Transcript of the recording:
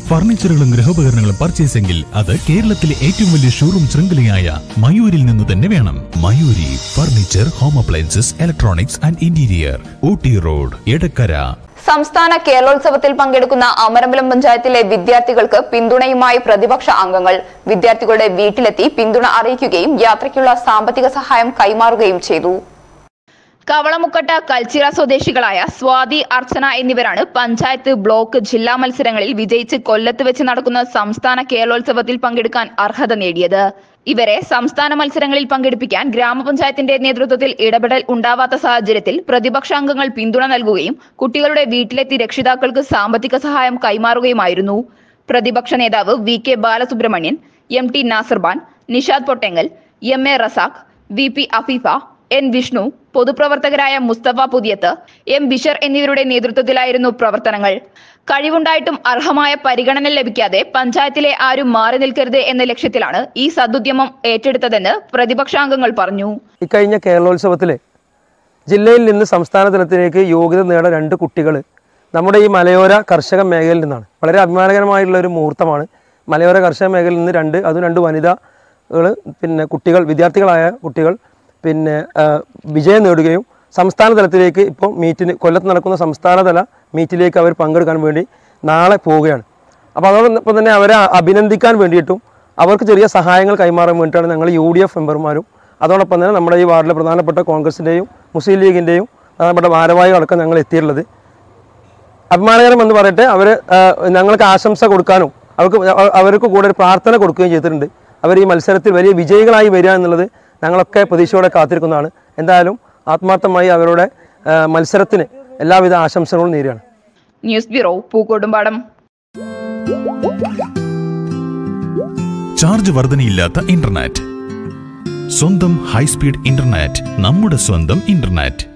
ഫർണിച്ചറുകളും ഗൃഹോപകരണങ്ങളും പർച്ചേസെങ്കിൽ അത് കേരളത്തിലെ ഏറ്റവും വലിയ ഷോറൂം ശൃംഖലയായ മയൂരിൽ നിന്ന് തന്നെ വേണം Mayuri furniture home appliances electronics and interior Ooty road Edakkara സംസ്ഥാന കേരളോത്സവത്തിൽ പങ്കെടുക്കുന്ന അമരമ്പലം പഞ്ചായത്തിലെ വിദ്യാർത്ഥികൾക്ക് പിന്തുണയുമായി പ്രതിപക്ഷ അംഗങ്ങൾ വിദ്യാർത്ഥികളുടെ വീട്ടിലെത്തി പിന്തുണ അറിയിക്കുകയും യാത്രയ്ക്കുള്ള സാമ്പത്തിക സഹായം കൈമാറുകയും ചെയ്തു കവളമുക്കട്ട കൽച്ചിറ സ്വദേശികളായ സ്വാതി അർച്ചന എന്നിവരാണ് പഞ്ചായത്ത് ബ്ലോക്ക് ജില്ലാ മത്സരങ്ങളിൽ വിജയിച്ച് കൊല്ലത്ത് വെച്ച് നടക്കുന്ന സംസ്ഥാന കേരളോത്സവത്തിൽ പങ്കെടുക്കാൻ അർഹത നേടിയത് ഇവരെ സംസ്ഥാന മത്സരങ്ങളിൽ പങ്കെടുപ്പിക്കാൻ ഗ്രാമപഞ്ചായത്തിന്റെ നേതൃത്വത്തിൽ ഇടപെടൽ ഉണ്ടാവാത്ത സാഹചര്യത്തിൽ പ്രതിപക്ഷ അംഗങ്ങൾ പിന്തുണ നൽകുകയും കുട്ടികളുടെ വീട്ടിലെത്തി രക്ഷിതാക്കൾക്ക് സാമ്പത്തിക സഹായം കൈമാറുകയുമായിരുന്നു പ്രതിപക്ഷ നേതാവ് V K Balasubramanian M T Nasarban Nishad Pottengal M A Razak V P Afeefa N Vishnu പൊതുപ്രവർത്തകരായ മുസ്തഫ പുതിയത്ത് എം ബിഷർ എന്നിവരുടെ നേതൃത്വത്തിലായിരുന്നു പ്രവർത്തനങ്ങൾ കഴിവുണ്ടായിട്ടും അർഹമായ പരിഗണന ലഭിക്കാതെ പഞ്ചായത്തിലെ ആരും മാറി നിൽക്കരുത് എന്ന ലക്ഷ്യത്തിലാണ് ഈ സദുദ്യമം ഏറ്റെടുത്തതെന്ന് പ്രതിപക്ഷാംഗങ്ങൾ പറഞ്ഞു ഇക്കഴിഞ്ഞ കേരളോത്സവത്തിൽ ജില്ലയിൽ നിന്ന് സംസ്ഥാന തലത്തിലേക്ക് യോഗ്യത നേടാൻ രണ്ട് കുട്ടികൾ നമ്മുടെ ഈ മലയോര കർഷക മേഖലയിൽ നിന്നാണ് വളരെ അഭിമാനകരമായിട്ടുള്ള ഒരു മുഹൂർത്തമാണ് മലയോര കർഷക മേഖലയിൽ നിന്ന് രണ്ട് അതും രണ്ട് വനിതകൾ പിന്നെ കുട്ടികൾ വിദ്യാർത്ഥികളായ കുട്ടികൾ പിന്നെ ആ, വിജയം നേടുകയും സംസ്ഥാന തലത്തിലേക്ക് ഇപ്പോൾ മീറ്റിന് കൊല്ലത്ത് നടക്കുന്ന സംസ്ഥാനതല മീറ്റിലേക്ക് അവർ പങ്കെടുക്കാൻ വേണ്ടി നാളെ പോവുകയാണ് അപ്പോൾ അതോടൊപ്പം തന്നെ അവരെ അഭിനന്ദിക്കാൻ വേണ്ടിയിട്ടും അവർക്ക് ചെറിയ സഹായങ്ങൾ കൈമാറാൻ വേണ്ടിയിട്ടാണ് ഞങ്ങൾ യു ഡി എഫ് മെമ്പർമാരും അതോടൊപ്പം തന്നെ നമ്മുടെ ഈ വാർഡിലെ പ്രധാനപ്പെട്ട കോൺഗ്രസിൻ്റെയും മുസ്ലിം ലീഗിൻ്റെയും പ്രധാനപ്പെട്ട ഭാരവാഹികളടക്കം ഞങ്ങൾ എത്തിയിട്ടുള്ളത് അഭിമാനകരം എന്ന് പറയട്ടെ അവർ ഞങ്ങൾക്ക് ആശംസ കൊടുക്കാനും അവർക്ക് അവ- അവർക്ക് കൂടെ ഒരു പ്രാർത്ഥന കൊടുക്കുകയും ചെയ്തിട്ടുണ്ട് അവർ ഈ മത്സരത്തിൽ വലിയ വിജയികളായി വരിക എന്നുള്ളത് ഞങ്ങളൊക്കെ പ്രതീക്ഷയോടെ കാത്തിരിക്കുന്നതാണ് എന്തായാലും ആത്മാർത്ഥമായി അവരുടെ ആ, മത്സരത്തിന് എല്ലാവിധ ആശംസകളും നേരുകയാണ് ന്യൂസ് ബ്യൂറോ പൂക്കോട്ടുംപാടം ചാർജ് വർധനയില്ലാത്ത ഇന്റർനെറ്റ് സ്വന്തം ഹൈസ്പീഡ് ഇന്റർനെറ്റ് നമ്മുടെ സ്വന്തം ഇന്റർനെറ്റ്